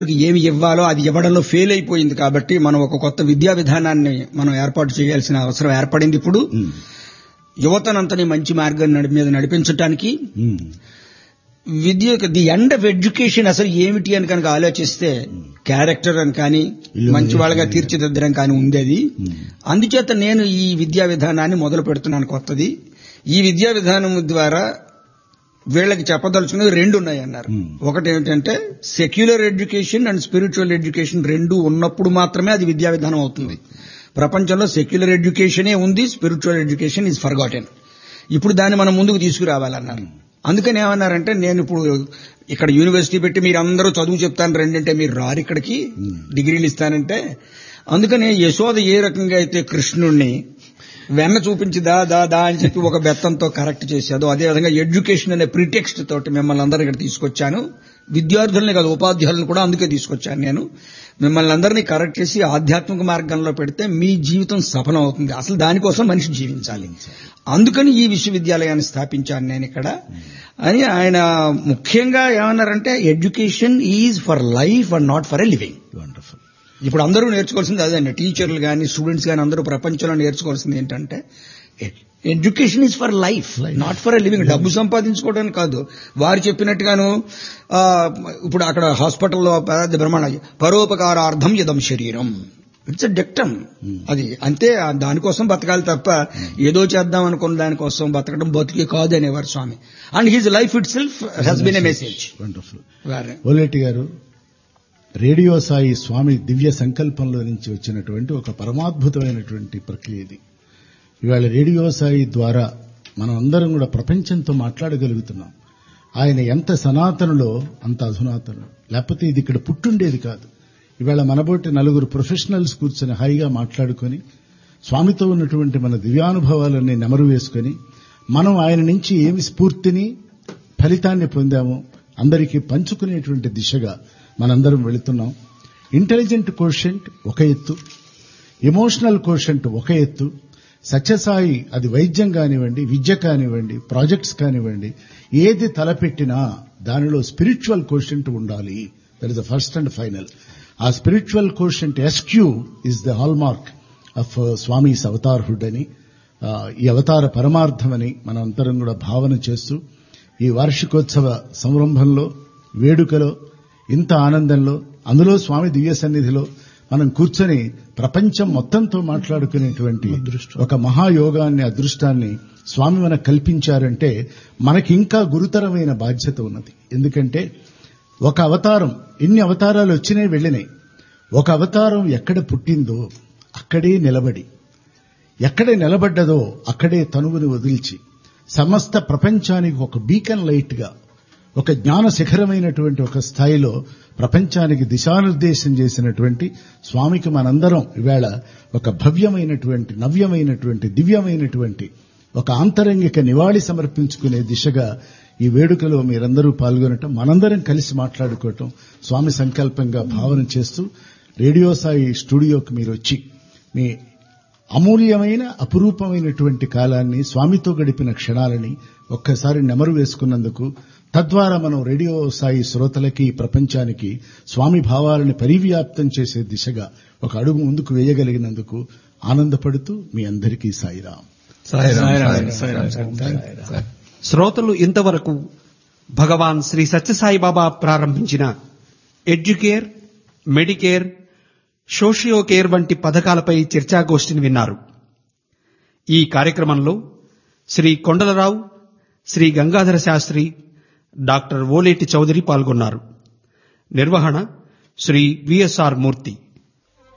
ఏమి ఇవ్వాలో అది ఇవ్వడంలో ఫెయిల్ అయిపోయింది కాబట్టి మనం ఒక కొత్త విద్యా విధానాన్ని మనం ఏర్పాటు చేయాల్సిన అవసరం ఏర్పడింది ఇప్పుడు యువతనంతని మంచి మార్గం నడి- మీద నడిపించడానికి విద్య ది ఎండ్ ఆఫ్ ఎడ్యుకేషన్ అసలు ఏమిటి అని కనుక ఆలోచిస్తే క్యారెక్టర్ అని కానీ మంచి వాళ్ళగా తీర్చిదిద్దడం కానీ ఉండేది అందుచేత నేను ఈ విద్యా విధానాన్ని మొదలు పెడుతున్నాను కొత్తది ఈ విద్యా విధానం ద్వారా వీళ్ళకి చెప్పదలుచుకున్నవి రెండు ఉన్నాయి అన్నారు ఒకటి ఏమిటంటే secular education and spiritual education రెండు ఉన్నప్పుడు మాత్రమే అది విద్యా విధానం అవుతుంది ప్రపంచంలో సెక్యులర్ ఎడ్యుకేషనే ఉంది స్పిరిచువల్ ఎడ్యుకేషన్ ఈజ్ ఫర్గాటెన్ ఇప్పుడు దాన్ని మనం ముందుకు తీసుకురావాలన్నారు అందుకని ఏమన్నారంటే నేను ఇప్పుడు ఇక్కడ యూనివర్సిటీ పెట్టి మీరు అందరూ చదువు చెప్తాను రెండంటే మీరు రారు ఇక్కడికి డిగ్రీలు ఇస్తానంటే అందుకని యశోద ఏ రకంగా అయితే కృష్ణుణ్ణి వెన్న చూపించి దా దా దా అని చెప్పి ఒక బెత్తంతో కరెక్ట్ చేశాదో అదేవిధంగా ఎడ్యుకేషన్ అనే ప్రిటెక్స్ట్ తోటి మిమ్మల్ని అందరూ ఇక్కడ తీసుకొచ్చాను విద్యార్థుల్ని కాదు ఉపాధ్యాయులను కూడా అందుకే తీసుకొచ్చాను నేను మిమ్మల్ని అందరినీ కరెక్ట్ చేసి ఆధ్యాత్మిక మార్గంలో పెడితే మీ జీవితం సఫలం అవుతుంది అసలు దానికోసం మనిషి జీవించాలి అందుకని ఈ విశ్వవిద్యాలయాన్ని స్థాపించాను నేను ఇక్కడ అని ఆయన ముఖ్యంగా ఏమన్నారంటే education is for life and not for a living wonderful ఇప్పుడు అందరూ నేర్చుకోవాల్సింది అదండి టీచర్లు కానీ స్టూడెంట్స్ కానీ అందరూ ప్రపంచంలో నేర్చుకోవాల్సింది ఏంటంటే education is for life not for a living డబ్బు సంపాదించుకోవడానికి కాదు వారు చెప్పినట్టుగాను ఆ, ఇప్పుడు అక్కడ హాస్పిటల్లో పెద్ద బ్రహ్మాండ పరోపకారార్థం ఇదం శరీరం ఇట్స్ ఎ డెక్టమ్ అది అంతే ఆ దానికోసం బతకాలి తప్ప ఏదో చేద్దాం అనుకున్న దానికోసం బతకడం బతికే కాదు అనేవారు Swami and his life itself has been a message wonderful Oleti గారు రేడియో సాయి స్వామి దివ్య సంకల్పంలో నుంచి వచ్చినటువంటి ఒక పరమాద్భుతమైనటువంటి ప్రక్రియ ఇది ఇవాళ రేడియో సాయి ద్వారా మనం అందరం కూడా ప్రపంచంతో మాట్లాడగలుగుతున్నాం ఆయన ఎంత సనాతనులో అంత అధునాతనుడు లేకపోతే ఇది ఇక్కడ పుట్టుండేది కాదు ఇవాళ మనబోటి నలుగురు ప్రొఫెషనల్స్ కూర్చొని హాయిగా మాట్లాడుకొని స్వామితో ఉన్నటువంటి మన దివ్యానుభవాలన్నీ నెమరు వేసుకొని మనం ఆయన నుంచి ఏమి స్ఫూర్తిని ఫలితాన్ని పొందామో అందరికీ పంచుకునేటువంటి దిశగా మనందరం వెళుతున్నాం ఇంటెలిజెంట్ కోషెంట్ ఒక ఎత్తు ఎమోషనల్ కోషెంట్ ఒక ఎత్తు సత్యసాయి అది వైద్యం కానివ్వండి విద్య కానివ్వండి ప్రాజెక్ట్స్ కానివ్వండి ఏది తలపెట్టినా దానిలో స్పిరిచువల్ కోషెంట్ ఉండాలి that is the first and final ఆ spiritual quotient SQ is the hallmark of Swami's avatarhood అని ఆ, ఈ అవతార పరమార్థమని మనం అందరం కూడా భావన చేస్తూ ఈ వార్షికోత్సవ సంరంభంలో వేడుకలో ఇంత ఆనందంలో అందులో స్వామి దివ్య సన్నిధిలో మనం కూర్చొని ప్రపంచం మొత్తంతో మాట్లాడుకునేటువంటి ఒక మహాయోగాన్ని అదృష్టాన్ని స్వామి మనకు కల్పించారంటే మనకి ఇంకా గురుతరమైన బాధ్యత ఉన్నది ఎందుకంటే ఒక అవతారం ఎన్ని అవతారాలు వచ్చినాయి వెళ్ళినాయి ఒక అవతారం ఎక్కడ పుట్టిందో అక్కడే నిలబడి ఎక్కడ నిలబడ్డదో అక్కడే తనువుని వదిల్చి సమస్త ప్రపంచానికి ఒక బీకన్ లైట్ గా ఒక జ్ఞాన శిఖరమైనటువంటి ఒక స్థాయిలో ప్రపంచానికి దిశానిర్దేశం చేసినటువంటి స్వామికి మనందరం ఇవాళ ఒక భవ్యమైనటువంటి నవ్యమైనటువంటి దివ్యమైనటువంటి ఒక ఆంతరంగిక నివాళి సమర్పించుకునే దిశగా ఈ వేడుకలో మీరందరూ పాల్గొనటం మనందరం కలిసి మాట్లాడుకోవటం స్వామి సంకల్పంగా భావన చేస్తూ రేడియో సాయి స్టూడియోకి మీరు వచ్చి మీ అమూల్యమైన అపురూపమైనటువంటి కాలాన్ని స్వామితో గడిపిన క్షణాలని ఒక్కసారి నెమరు వేసుకున్నందుకు తద్వారా మనం రేడియో సాయి శ్రోతలకి ప్రపంచానికి స్వామి భావాలని పరివ్యాప్తం చేసే దిశగా ఒక అడుగు ముందుకు వేయగలిగినందుకు ఆనందపడుతూ మీ అందరికీ సాయిరాం శ్రోతలు ఇంతవరకు భగవాన్ శ్రీ సత్యసాయిబాబా ప్రారంభించిన ఎడ్యుకేర్ మెడికేర్ సోషియో కేర్ వంటి పథకాలపై చర్చాగోష్ఠిని విన్నారు ఈ కార్యక్రమంలో శ్రీ కొండలరావు శ్రీ గంగాధర శాస్త్రి డాక్టర్ ఓలేటి చౌదరి పాల్గొన్నారు నిర్వహణ శ్రీ విఎస్ఆర్ మూర్తి